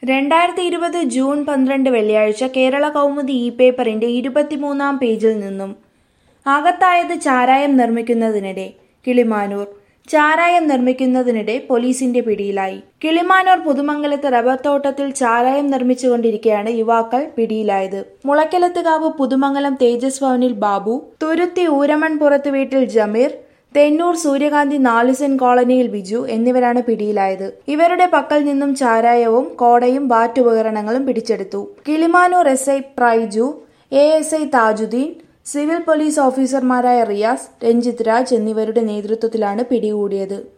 രണ്ടായിരത്തി ഇരുപത് ജൂൺ പന്ത്രണ്ട് വെള്ളിയാഴ്ച കേരള കൗമുദി ഇ പേപ്പറിന്റെ ഇരുപത്തിമൂന്നാം പേജിൽ നിന്നും അകത്തായത് ചാരായം നിർമ്മിക്കുന്നതിനിടെ കിളിമാനൂർ ചാരായം നിർമ്മിക്കുന്നതിനിടെ പോലീസിന്റെ പിടിയിലായി കിളിമാനൂർ പുതുമംഗലത്ത് റബ്ബർ തോട്ടത്തിൽ ചാരായം നിർമ്മിച്ചുകൊണ്ടിരിക്കെയാണ് യുവാക്കൾ പിടിയിലായത് മുളക്കലത്തുകാവ് പുതുമംഗലം തേജസ് ഭവനിൽ ബാബു തുരുത്തി ഊരമൺപുറത്ത് വീട്ടിൽ ജമീർ തെന്നൂർ സൂര്യകാന്തി നാലുസെൻ കോളനിയിൽ ബിജു എന്നിവരാണ് പിടിയിലായത് ഇവരുടെ പക്കൽ നിന്നും ചാരായവും കോടയും വാറ്റുപകരണങ്ങളും പിടിച്ചെടുത്തു Kilimanoor S I Praiju A S I Thajuddeen civil police ഓഫീസർമാരായ റിയാസ് രഞ്ജിത് രാജ് എന്നിവരുടെ നേതൃത്വത്തിലാണ് പിടികൂടിയത്